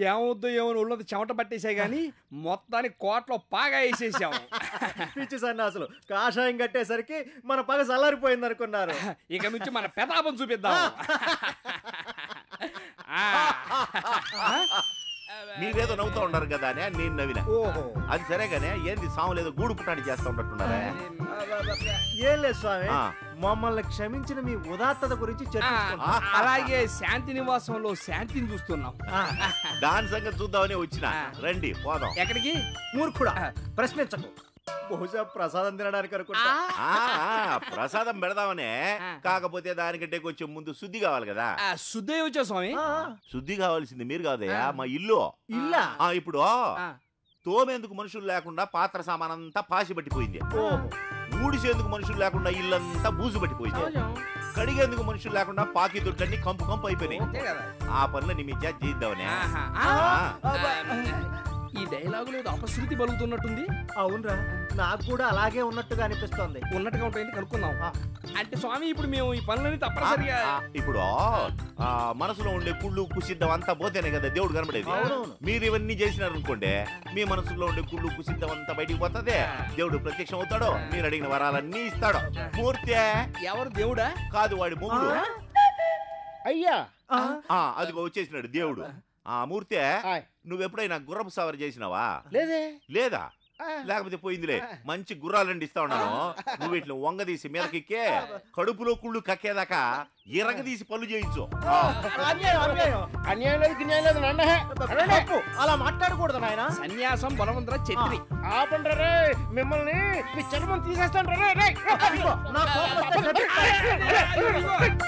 ఏమవుద్దో ఏమో ఉన్నది చెమట పట్టేసాయి కానీ మొత్తానికి కోట్లో పాగా వేసేసాము పిచ్చి సన్నాసులు కాషాయం కట్టేసరికి మన పగ చల్లారిపోయింది అనుకున్నారు ఇక నుంచి మన పెతాపం చూపిద్దాం ఆ. మీరేదో నవ్వుతూ ఉన్నారు కదా అని నేను నవ్విన ఓహో అది సరే గానే ఏంది సాము లేదో గూడు పుట్టాడి చేస్తా ఉన్నట్టున్నారా ఏం లేదు స్వామి ఆ. మమ్మల్ని క్షమించిన మీ ఉదాత్తత గురించి ఆ, చర్చించుకుంటాం అలాగే శాంతి నివాసంలో శాంతిని చూస్తున్నాం దాని సంగతి చూద్దామని వచ్చిన రండి పోదాం ఎక్కడికి మూర్ఖుడా ప్రశ్నించకు బహుశా ప్రసాదం తినడానికి అనుకుంటా ఆ, ఆ, ప్రసాదం పెడదామనే ఆ. కాకపోతే దానికంటే కొంచెం ముందు శుద్ధి కావాలి కదా ఆ, శుద్ధయ్య వచ్చా స్వామి ఆ, శుద్ధి కావాల్సింది మీరు కాదయ్యా ఆ. మా ఇల్లు ఇల్లా ఆ ఇప్పుడు ఆ, తోమేందుకు మనుషులు లేకుండా పాత్ర సామానంతా పాసి పట్టిపోయింది ఓహో ఊడిసేందుకు మనుషులు లేకుండా ఇల్లంతా బూజు పట్టిపోయింది సహజం. కడిగేందుకు మనుషులు లేకుండా పాకి దొడ్లన్నీ కంపు కంపు అయిపోయినాయి అంతే కదా ఆ పనులని మీ చేత చేద్దామనే ఆహా. ఆ, ఆ, ఈ డైలాగులో ఏదో అపశృతి బలుగుతున్నట్టుంది అవునరా నాకు కూడా అలాగే ఉన్నట్టుగా అనిపిస్తోంది ఉన్నట్టుగా ఉంటుంది కనుక్కుందాం ఆ. అంటే స్వామి ఇప్పుడు మేము ఈ పనులని తప్పనిసరిగా ఆ, ఇప్పుడు ఆ మనసులో ఉండే కుళ్ళు కుసిద్ధం అంతా పోతేనే కదా దేవుడు కనబడేది అవునవును. మీరు ఇవన్నీ చేసినారనుకోండి మీ మనసులో ఉండే కుళ్ళు కుసిద్ధం అంతా బయటికి పోతుంది దేవుడు ప్రత్యక్షం అవుతాడు మీరు అడిగిన వరాలన్నీ ఇస్తాడు మూర్తి ఎవరు దేవుడా కాదు వాడి మొగుడు అయ్యా ఆ, ఆ అదిగో వచ్చేసినాడు దేవుడు ఆ మూర్తి ఆయ్. నువ్వు ఎప్పుడైనా గుర్రపు సవారి చేసినావా లేదే లేదా ఆ. లేకపోతే పోయిందిలే మంచి గుర్రాలండి ఇస్తా ఉన్నాను నువ్వు వీటిని వంగదీసి మీదకిక్కే కడుపులో కుళ్ళు కక్కేదాకా ఇరగదీసి పళ్ళు చేయించు ఆ, అన్యాయం అన్యాయం అన్యాయం లేదు గిన్యాయం లేదు నండే తప్పు. అలా మాట్లాడకూడదు నాయన సన్యాసం బలవంతర ఛత్రి ఆపండి రే మిమ్మల్ని మీ చర్మం తీసేస్తాను రే రే నా కోపం వస్తే చచ్చిపోతా.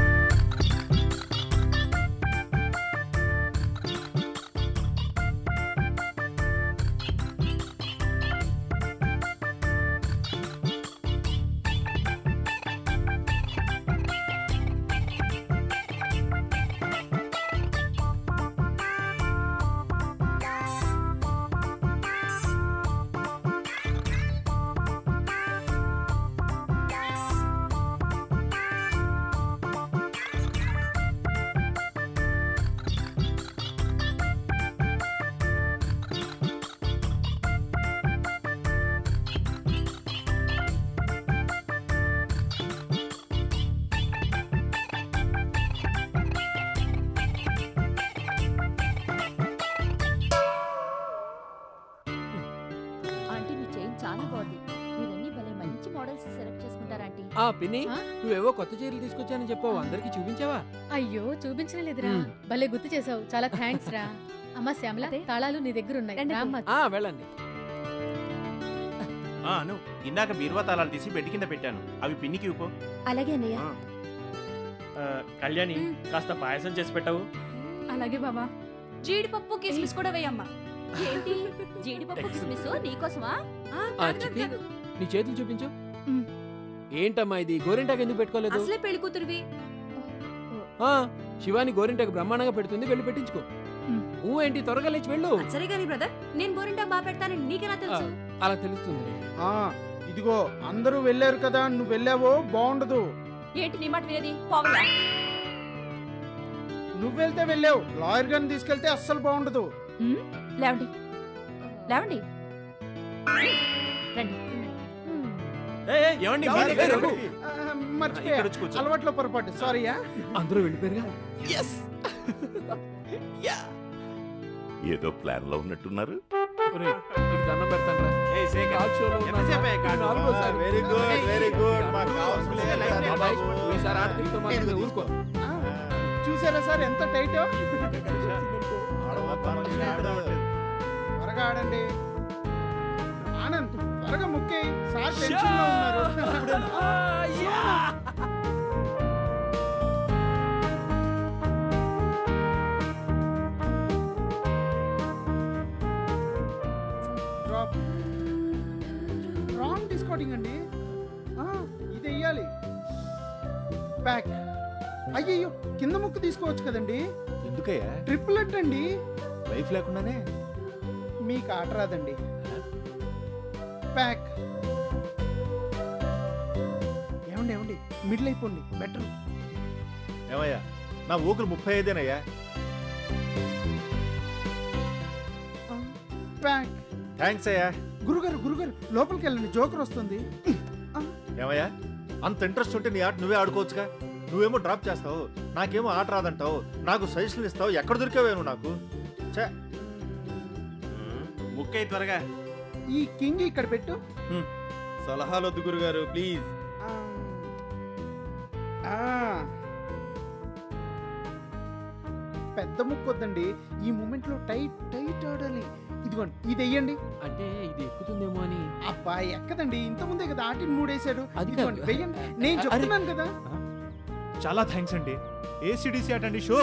ఆంటీ మీ చైన్ చాలా బాగుంది మీరన్నీ భలే మంచి మోడల్స్ సెలెక్ట్ చేసుకుంటారా ఆంటీ ఆ పిన్ని ఆ? నువ్వేవో కొత్త చీరలు తీసుకొచ్చానని చెప్పావు అందరికి చూపించావా అయ్యో చూపించడం లేదురా మ్. భలే గుర్తు చేసావు చాలా థ్యాంక్స్ రా అమ్మా శ్యామల అదే. తాళాలు నీ దగ్గర ఉన్నాయి రండి రామ్మా. ఆ వెళ్ళండి ఆ, అను ఇందాక బీరువా తాళాలు తీసి బెడ్ కింద పెట్టాను అవి పిన్నికి ఇవ్వు అలాగే అన్నయ్య కళ్యాణి మ్. కాస్త పాయసం చేసి పెట్టావు అలాగే బాబా జీడిపప్పు కిస్మిస్ కూడా వేయమ్మా ఏంటి జీడిపప్పు కిస్మిస్ నీకోసమా ఆ చిక్కి నీ చేతులు చూపించు మ్. ఏంటమ్మా ఇది గోరింటాకు ఎందుకు పెట్టుకోలేదు అసలే పెళ్లి కూతురువి ఆ, శివాని గోరింటాకు బ్రహ్మాండంగా పెడుతుంది వెళ్ళి పెట్టించుకో మ్. ఊ ఏంటి త్వరగా లేచి వెళ్ళు సరే గాని బ్రదర్ నేను గోరింటా బాగా పెడతానని నీకెలా తెలుసు అలా తెలుస్తుంది ఆ, ఇదిగో అందరూ వెళ్ళారు కదా నువ్వు వెళ్ళావో బాగుండదు ఏంటి నీ మాట వినేది పోవలా నువ్వు వెళ్తే వెళ్ళావు లాయర్ గారిని తీసుకెళ్తే అస్సలు బాగుండదు మ్? లేవండి లేవండి రండి ఏమండి ఎవరు? మీరే రండి. ఆ, మర్చిపోయా ఇక్కడ వచ్చి కూర్చో. అలవాట్లో పొరపాటు సారీయా అందరూ వెళ్ళిపోయారుగా ఏదో ప్లాన్ లో ఉన్నట్టున్నారు ఒరేయ్, నీకు దండం పెడతాను ఏయ్, శేఖర్, ఎంతసేపే కాదు? వెరీ గుడ్ వెరీ గుడ్ మాకు కావాల్సింది బాబాయ్ ఈసారి ఆట తిరుగుతూ మాత్రమే ఊరుకో చూసారా సార్ ఎంత టైట్ త్వరగా ఆడండి ఆనంద్ త్వరగా ముక్కి సార్ టెన్షన్ లో ఉన్నారు డ్రాప్ రాంగ్ డిస్కౌంటింగ్ అండి ఆ, ఇది వెయ్యాలి బ్యాక్ అయ్యయ్యో కింద ముక్కు తీసుకోవచ్చు కదండి ఎందుకయ్యా ట్రిపుల్ అండి లైఫ్ లేకుండానే మీకు ఆట రాదండి బ్యాక్ ఏమండి ఏమండి మిడిల్ అయిపోండి బెటర్ ఏమయ్యా నా ఊకులు ముప్పై ఐదేనయ్యా బ్యాక్ థ్యాంక్స్ అయ్యా గురుగారు గురుగారు లోపలికి వెళ్ళండి జోకర్ వస్తుంది ఏమయ్యా అంత ఇంట్రెస్ట్ ఉంటే నీ ఆట నువ్వే ఆడుకోవచ్చుగా నువ్వేమో డ్రాప్ చేస్తావు నాకేమో ఆట రాదంటావు నాకు సజెషన్లు ఇస్తావు ఎక్కడ దొరికావేను నాకు ఛే ముక్కై త్వరగా ఈ కింగ్ ఇక్కడ పెట్టు సలహాలు వద్దు గురుగారు ప్లీజ్ ఆ. ఆ. పెద్ద ముక్కు వద్దండి ఈ మూమెంట్ లో టైట్ టైట్ ఆడాలి ఇదిగోండి ఇది వెయ్యండి అంటే ఇది ఎక్కుతుందేమో అని అబ్బా ఎక్కదండి ఇంత ముందే కదా ఆటిని మూడేశాడు అది ఇదిగోండి కాదు. వెయ్యండి నేను చెప్తున్నాను కదా చాలా థ్యాంక్స్ అండి ఏసీడీసీ అటండి షో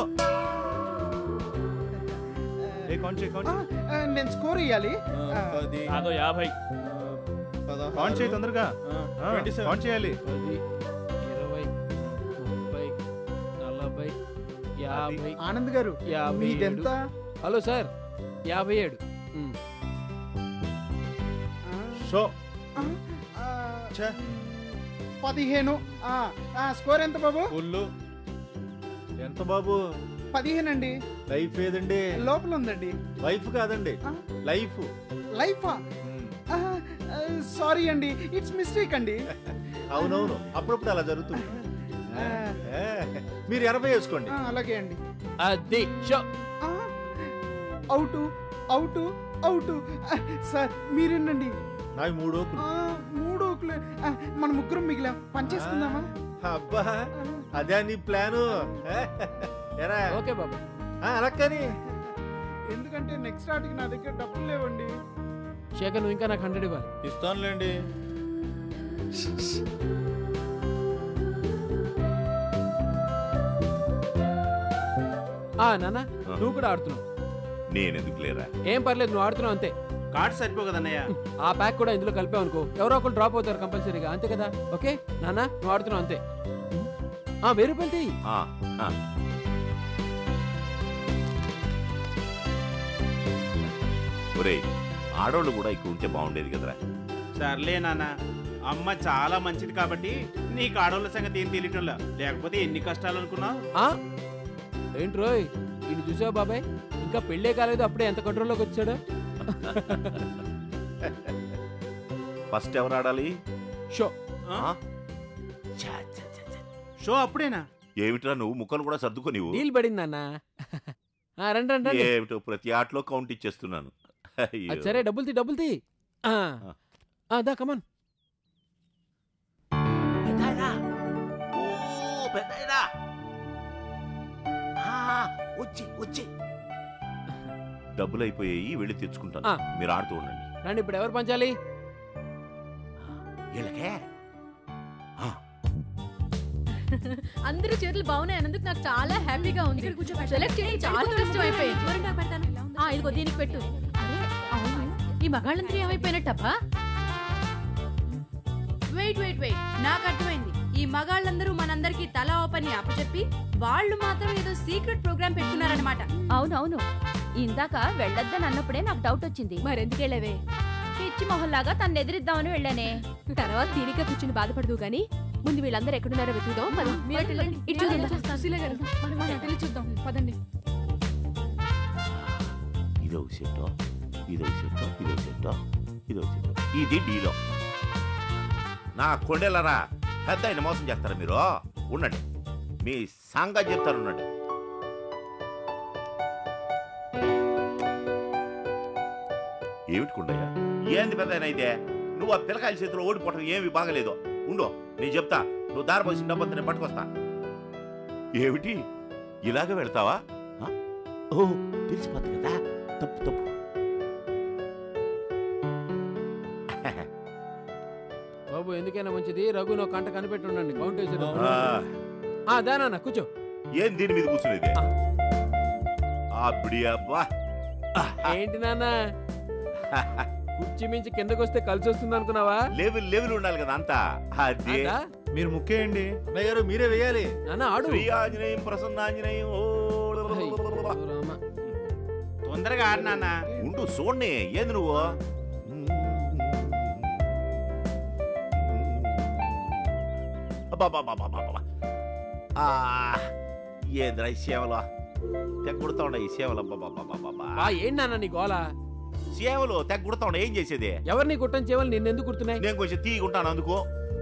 ఏ కౌంట్ చేయి ఆ, ఆ, నేను స్కోర్ ఇయ్యాలి ఆ, అదో యాభై కౌంట్ చేయి తొందరగా కౌంట్ చేయాలి పది ఇరవై ముప్పై నలభై యాభై ఆనంద్ గారు యాభై మీదెంత హలో సార్ యాభై ఏడు ఉమ్. ఆ, షో ఆ, ఆ, ఛే. పదిహేను ఆ, ఆ, స్కోర్ ఎంత బాబు ఫుల్ ఎంత బాబు పదిహేను అండి లైఫ్ ఏదండి లోపల ఉందండి వైఫ్ కాదండి ఆ. లైఫ్ లైఫా సారీ అండి ఇట్స్ మిస్టేక్ అండి అవునవును అప్పుడప్పుడు అలా జరుగుతుంది ఆ, ఏ, మీరు ఎనభై వేసుకోండి ఆ, అలాగే అండి అది show out out out sir మీరేనండి నాకు మూడు ఓకులు. ఆ, మూడు ఓకులే. ఆ, మన ముగ్గురం మిగిలాం పనిచేసుకుందామా అబ్బా అదే నీ ప్లాను ఏ, ఎరా ఓకే బాబా ఆ, అలా కానీ ఎందుకంటే నెక్స్ట్ ఆటకి నా దగ్గర డబ్బులు లేవండి శేఖర్ నువ్వు ఇంకా నాకు హండ్రెడ్ ఇవ్వాలి ఇస్తానులేండి ఆ నాన్న నువ్వు కూడా ఆడుతున్నావు నేనెందుకు లేరా ఏం పర్లేదు నువ్వు ఆడుతున్నావు అంతే కార్డు సరిపో కదన్నయ్య ఆ ప్యాక్ కూడా ఇందులో కలిపావు అనుకో ఎవరో ఒకరు డ్రాప్ అవుతారు కంపల్సరీగా అంతే కదా ఓకే నాన్న నువ్వు ఆడుతున్నావు అంతే ఆ వెయ్యి రూపాయలు తీయి ఆ, ఆ. ఒరేయ్ ఆడోళ్ళు కూడా ఇక్కడ ఉంటే బాగుండేది కదరా సర్లే నాన్న అమ్మ చాలా మంచిది కాబట్టి నీకు ఆడవాళ్ళ సంగతి ఏం తెలియటంలా లేకపోతే ఎన్ని కష్టాలు అనుకున్నావు ఆ ఏంటి రోయ్ ఇది చూసావు బాబాయ్ ఇంకా పెళ్ళే కాలేదు అప్పుడే ఎంత కంట్రోల్లోకి వచ్చాడు ఫస్ట్ ఎవరు ఆడాలి షో ఆ? ఆ? ఛా, ఛా, ఛా, ఛా. షో అప్పుడేనా ఏమిట్రా నువ్వు ముక్కలు కూడా సర్దుకోనివు డీల్ పడింది నాన్న ఆ, రండి రండి రండి ఏమిటో ప్రతి ఆటలో కౌంట్ ఇచ్చేస్తున్నాను అయ్యో. అది సరే డబ్బులు తీ డబ్బులు తీ ఆ. ఆ, దా కమాన్ పెద్దాయనా. ఓ, పెద్దాయనా. ఆ, వచ్చి వచ్చి డబ్బులు అయిపోయాయి వెళ్ళి తెచ్చుకుంటాను ఆ. మీరు ఆడుతూ ఉండండి రండి ఇప్పుడు ఎవరు పంచాలి వీళ్ళకే ఆ, అందరూ చేతులు బాగున్నాయి అన్నందుకు నాకు చాలా హ్యాపీగా ఉంది సెలెక్ట్ చేయడం చాలా కష్టం అయిపోయింది ఆ ఇదిగో దీనికి పెట్టు అరే అవును ఈ మగాళ్ళందరూ ఏమైపోయినట్టబ్బా వెయిట్ వెయిట్ వెయిట్ నాకు అర్థమైంది ఈ మగాళ్ళందరూ మనందరికి తలా ఓ పని అప్పచెప్పి వాళ్ళు మాత్రం ఏదో సీక్రెట్ ప్రోగ్రామ్ పెట్టుకున్నారనమాట అవునవును ఇందాక వెళ్ళొద్దని అన్నప్పుడే నాకు డౌట్ వచ్చింది మరెందుకు వెళ్ళవే పిచ్చి మొహల్లాగా తను ఎదిరిద్దామని వెళ్ళానే తర్వాత తీరిక కూర్చుని బాధపడదు గానీ ముందు వీళ్ళందరూ ఎక్కడున్నారో వెతుకుదాం పద. మీరు అటు వెళ్ళండి. ఇటు చూడండి. నేను చూస్తాను. సుశీల గారు, మనం మనం అటు వెళ్ళి చూద్దాం పదండి ఇదో సెట్టో ఇదో సెట్టో ఇదో సెట్టో ఇదో సెట్టో ఇది డీలో నా కొండెలరా పెద్ద ఆయన మోసం చేస్తారా మీరు ఉండండి మీ సంగా చెప్తారు ఉండండి ఏమిటి కుండయ్య ఏంది పెద్ద ఆయన అయితే నువ్వు ఆ పిల్లకాయల చేతిలో ఓడిపోవటం ఏమి బాగలేదు ఉండు నేను చెప్తా నువ్వు దారిపోసిన డబ్బంతా నేను పట్టుకొస్తా ఏమిటి ఇలాగ వెళ్తావా ఆ? ఓ తెలిసిపోతుంది కదా తప్పు తప్పు బాబు ఎందుకైనా మంచిది రఘు నువ్వు కంట కనిపెట్టి ఉండండి కౌంట్ వేసి ఆ, ఆ దానా కూర్చో ఏం దీని మీద కూర్చునేది అబ్బడి అబ్బా ఏంటి నాన్న కుర్చీ మించి కిందకు వస్తే కలిసి వస్తుంది అనుకున్నావా లెవెల్ లెవెల్ ఉండాలి కదా అంతా అదే అదా? మీరు ముక్కేయండి అన్నయ్య గారు మీరే వేయాలి నాన్న ఆడు శ్రీ ఆంజనేయం ప్రసన్నాంజనేయం ఓ అయ్యో రామ. తొందరగా ఆడు నాన్న ఉండు చూడండి ఏంది నువ్వు అబ్బబ్బబ్బబ్బబ్బబ్బ. ఆ, ఏందిరా ఈ సేవలు తెగొడుతా ఉన్నాయి ఈ సేవలు అబ్బబ్బబ్బబ్బబ్బ. బా ఏంటి నాన్న నీ గోల సేవలు తెగ గుడతా ఉన్నా ఏం చేసేది ఎవరిని గుట్టం చేయాలి నిన్ను ఎందుకు గుర్తున్నాయి నేను కొంచెం తీగుంటాను అందుకో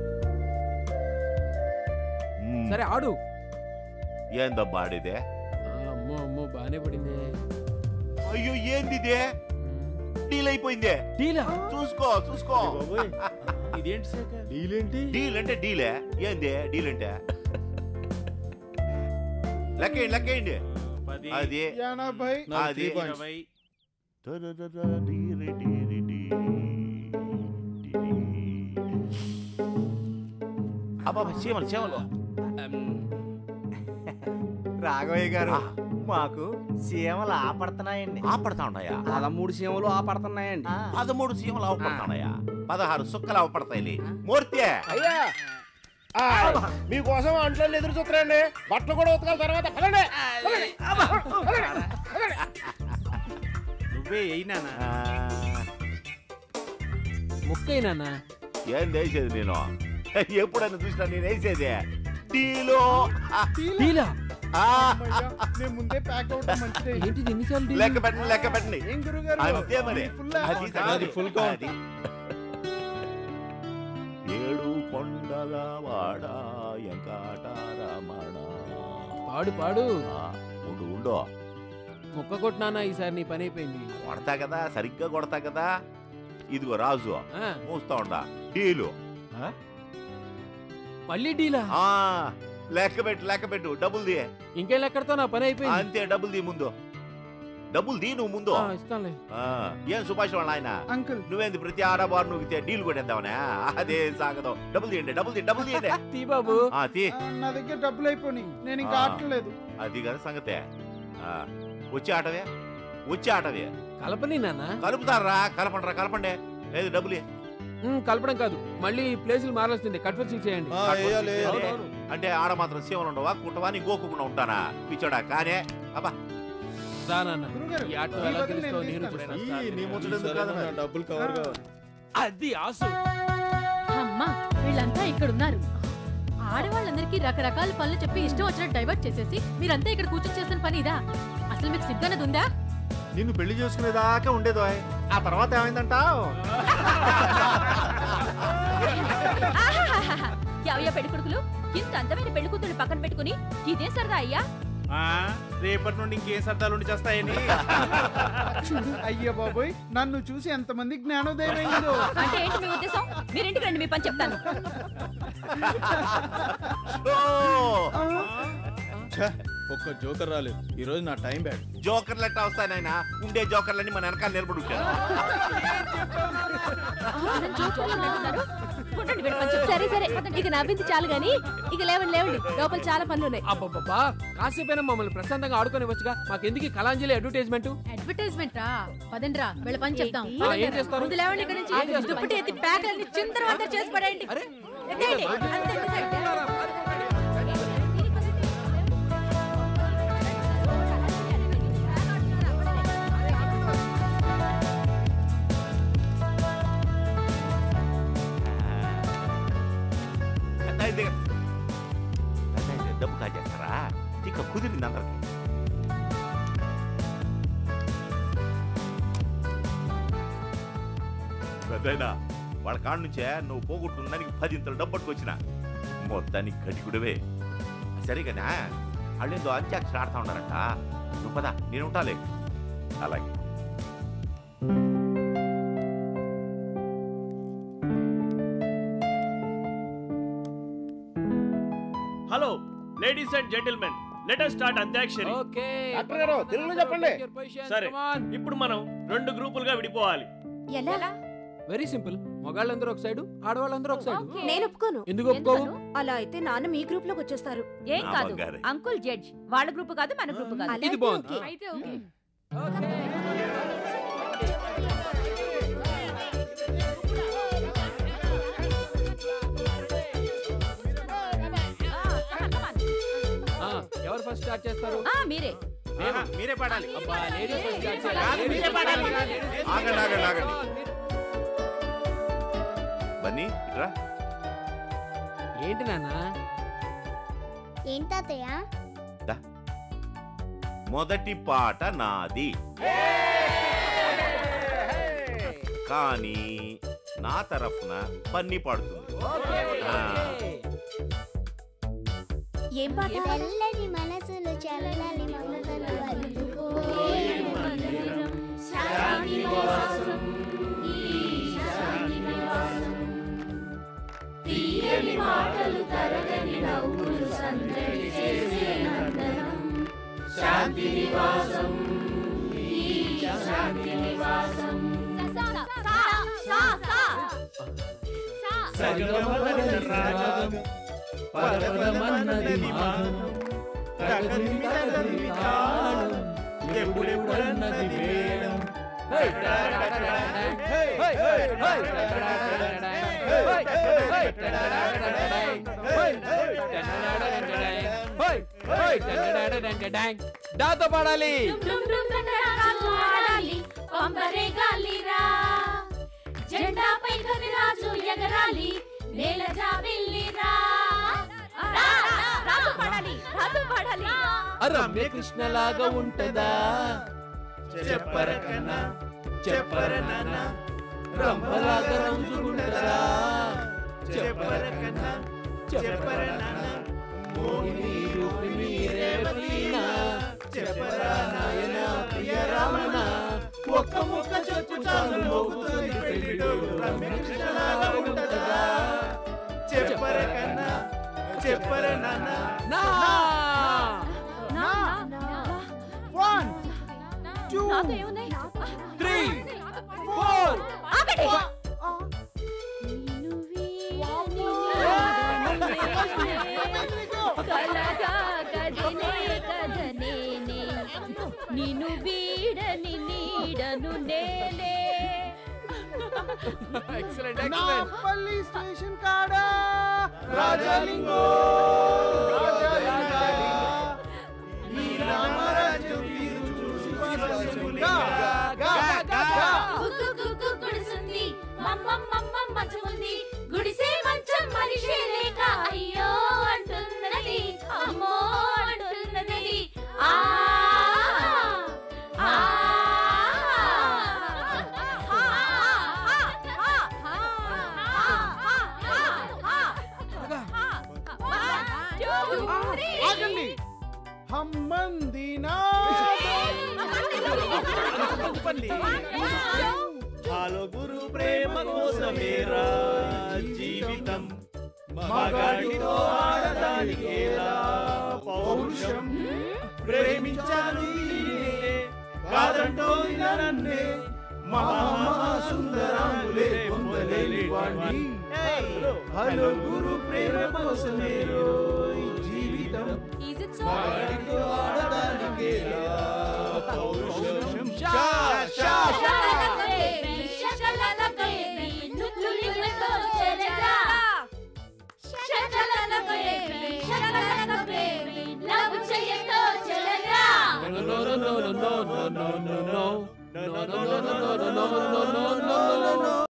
మ్మ్. సరే ఆడు ఏందబ్బా ఆడేదే ఆ, అమ్మో అమ్మో బానే పడింది అయ్యో ఏంది ఇదే డీల్ అయిపోయిందే డీలా చూసుకో చూసుకో బాబోయ్ ఇదేంటి శేఖర్ డీల్ ఏంటి డీల్ అంటే డీలే ఏంది డీల్ అంటే లెక్కేయండి లెక్కేయండి పది అది ఎనభై అది ఇరవై అబ్బా చీమలు చీమలు రాఘవయ్య గారు ఆ. మాకు సీమలు ఆపడుతున్నాయండి ఆపడతా ఉన్నాయా పదమూడు సీమలు ఆ పడుతున్నాయండి ఆ. పదమూడు సీమలు అవపడతానయ్యా పదహారు సుక్కలు అవపడతాయి మూర్తి అయ్యా ఆ, మీకోసం అంట్లో ఎదురు చూస్తున్నాండి బట్టలు కూడా ఉతకాలి తర్వాత పదండి నువ్వే అయినా ఆ, ముక్కైనా ఏం వేసేది నేను ఎప్పుడైనా చూసినా నేను వేసేది డీలో డీలా ఆ, అమ్మయ్య, నేను ముందే ప్యాక్ అవటం మంచిదే ఏంటిది ఎన్నిసార్లు డీల్ లెక్క పెట్టండి లెక్క పెట్టండి ఏం గురుగారు అంతే మరి మీ full అది amount. సంగతి. అది full count. అది. ఏడు కొండల వాడ వెంకటరమణ పాడు పాడు ఆ, ఉండు ఉండు ముక్క కొట్టినానా ఈసారి నీ పని అయిపోయింది కొడతా కదా సరిగ్గా కొడతా కదా ఇదిగో రాజు ఆ, మూస్తా ఉండా డీలు మళ్ళీ డీలా ఆ లెక్క పెట్టు లెక్క పెట్టు డబ్బులు ది ఇంకేం ఎక్కడితో నా పని అయిపోయింది అంతే డబ్బులు ది ముందు డబ్బులు ది నువ్వు ముందు ఆ, ఇస్తానులే ఆ, ఏం సుభాష్ వాళ్ళ ఆయన అంకుల్ నువ్వేంది ప్రతి ఆడబారు నువ్వు డీల్ కొట్టేద్దామనే అదే సాగదు డబ్బులు తీయండి డబ్బులు తీయండి డబ్బులు తీయండి తీ బాబు ఆ తీ ఆ, నా దగ్గర డబ్బులు అయిపోయినాయి నేను ఇంకా ఆ. ఆడట్లేదు అది కదా సంగతే ఆ, వచ్చే ఆటవే వచ్చే ఆటవే కలపని నాన్న కలుపుతారా కలపండి కలపండి లేదు డబ్బులు ఇయ్యి. ఉమ్, కలపడం కాదు మళ్ళీ ప్లేసులు మారాల్సిందే కట్ ఫిక్సింగ్ చేయండి ఆ, వేయాలి, వేయాలి. అవునవును. అంటే ఆడ మాత్రం సీమలు ఉండవా కుట్టవా నీ గోకుండా ఉంటానా పిచ్చోడా కానే అబ్బా రా నాన్న గురుగారు ఈ ఆటో మీ ఎలా బదులు గెలుస్తావో నేను నేను తీస్తాను. చూస్తాను ఈ, నీ ముచ్చటెందుకు కాదన్నా? డబ్బులు కవర్ కావాలి అది ఆసు అమ్మా వీళ్ళంతా ఇక్కడ ఉన్నారు ఆడవాళ్ళందరికీ రకరకాల పనులు చెప్పి ఇష్టం వచ్చినట్టు డైవర్ట్ చేసేసి మీరంతా ఇక్కడ కూర్చొని చేస్తున్న పని ఇదా అసలు మీకు సిగ్గన్నది ఉందా నిన్ను పెళ్లి చేసుకునేదాకా ఉండేదో ఆ తర్వాత ఏమైందంటావు యావయ్య పెళ్లి కొడుకులు ఇంత అందమైన పెళ్లి కూతురు పక్కన పెట్టుకుని ఇదే సరదా అయ్యా ఆ, రేపటి నుండి ఇంకేం సర్దాలు ఉండి చేస్తాయని అయ్యో బాబోయ్ నన్ను చూసి ఎంతమంది జ్ఞానోదయం అయిందో అంటే ఏంటి మీ ఉద్దేశం మీరింటికి రండి మీ పని చెప్తాను ఓ! ఒక్క జోకర్ రాలేదు ఈ రోజు నా టైం బ్యాడ్ జోకర్లు ఎట్టా వస్తాయి నాయన ఉండే జోకర్లన్నీ మన వెనకాల నిలబడి ఉంటారు సరే సరే ఇక నవ్వింది చాలు గాని ఇక లేవండి లేవండి లోపల చాలా పనులు ఉన్నాయి అబ్బబ్బబ్బా కాసేపైనా మమ్మల్ని ప్రశాంతంగా ఆడుకొని వచ్చుగా మాకెందుకు ఈ కళాంజలి అడ్వర్టైజ్మెంట్ అడ్వర్టైజ్మెంట్ రా పదండ్రా వీళ్ళ పని చెప్తాం ఏంటి? ఆ, ఏం పదండి. చేస్తారు? ముందు లేవండి ఇక్కడ నుంచి ఏం చేస్తారు? దుప్పటి ఎత్తి ప్యాకెట్ని చిందరవందర చేసి పడేయండి అరే ఎత్తేయండి. అంతే, అంతే. అదే డబ్బు కాజేస్తారా ఇక కుదిరింది అందరికి పెద్దయినా వాళ్ళ కాడ నుంచే నువ్వు పోగొట్టుకున్న దానికి పది ఇంతలు డబ్బు పట్టుకొచ్చిన మొత్తానికి కటికుడవే సరిగానా వాళ్ళేందో అంత్యాక్షరి ఆడుతా ఉన్నారంట నువ్వు పదా నేను ఉంటాలే అలాగే hello ladies and gentlemen let us start Antakshari okay doctor గారు, తెలుగులో చెప్పండి. సరే. ఇప్పుడు మనం రెండు గ్రూపులుగా విడిపోవాలి ఎలా వెరీ సింపుల్ మగాళ్ళందరూ ఒక సైడు ఆడవాళ్ళందరూ ఒక సైడు నేను ఒప్పుకోను ఎందుకు ఒప్పుకోవు అలా అయితే నాన్న మీ గ్రూప్ లోకి వచ్చేస్తారు ఏం నా కాదు బంగారే. అంకుల్ జడ్జ్ వాళ్ళ గ్రూప్ కాదు మన గ్రూప్ కాదు ఇది బాగుంది అయితే ఓకే ఆ, ఎవరు ఫస్ట్ స్టార్ట్ చేస్తారు ఆ మీరే ఆహా, మీరే పాడాలి అబ్బా లేడీస్ ఫస్ట్ స్టార్ట్ చేయాలి కాదు, Ladies మీరే first పాడాలి. పాడాలి. Ladies ఆగండి, ఆగండి, ఆగండి. మీరు- బన్నీ ఇట్రా ఏంటి నాన్న ఏం తాతయ్య మొదటి పాట నాది కానీ నా తరఫున పన్ని పాడుతుంది ఆ, ఏం పాట తెల్లని మనసులు చల్లని మమతలు అందుకో శాంతి నివాసం తీయని మాటలు తరగని నవ్వులు సందడి చేసే నందనం శాంతి నివాసం ఈ శాంతి నివాసం పర్వతమన్నది మానం, తగదిమి తగదిమి తాళం, ఎప్పుడెప్పుడన్నది మేళం. హే! హే! హే! హే! దాతో పాడాలి పంబరే గాలిరా జెండాపై కవిరాజు ఎగరాలి నేల జాబిల్లిరా రాజు పడాలి రాజు పడాలి రమ్య కృష్ణలాగా ఉంటదా చెప్పర కన్నా చెప్పర నాన్న రంభలాగా రంజుకుంటదా చెప్పర కన్నా చెప్పర నాన్న మోహిని రూపిణి రేవతినా చెప్పర నాయన ప్రియ రామణ ఒక్క ముక్క చెప్పు చాలు మోగుతుంది పెళ్ళిడోలు రమ్య కృష్ణలాగా ఉంటదా చెప్పర కన్నా చెప్పర నాన్న నా వన్ టూ త్రీ ఫోర్ కలగా కదిలే కదనేనే నిన్ను వీడని నీడను నేనే ఎక్సలెంట్ నాంపల్లి స్టేషన్ కాడా రాజాలింగో ఈ రామరాజ్యం తీరు చూసి పరవశింగా. గా, గా, గా. గుగ్గు గుగ్గు గుడిసుంది మమ్మమ్మమ్మ మంచుకుంది గుడిసే మంచం మనిషే లేక అయ్యో అంటున్నది అమ్మో అంటున్నది ఆ ఆ ఆగండి హమ్మంది నా హలో గురు ప్రేమ కోసమేరా జీవితం మగాడితో ఆడదానికేలా పౌరుషం ప్రేమించాను దీనినే, కాదంటో నన్నే మహాసుందరాములే పొందలేని వాణ్ణి హలో గురు ప్రేమ కోసమేరో ఈ జీవితం మగాడితో ఆడదానికేలా పౌరుషం Shah Shah no no no no no no no no no no no no no no no no no no no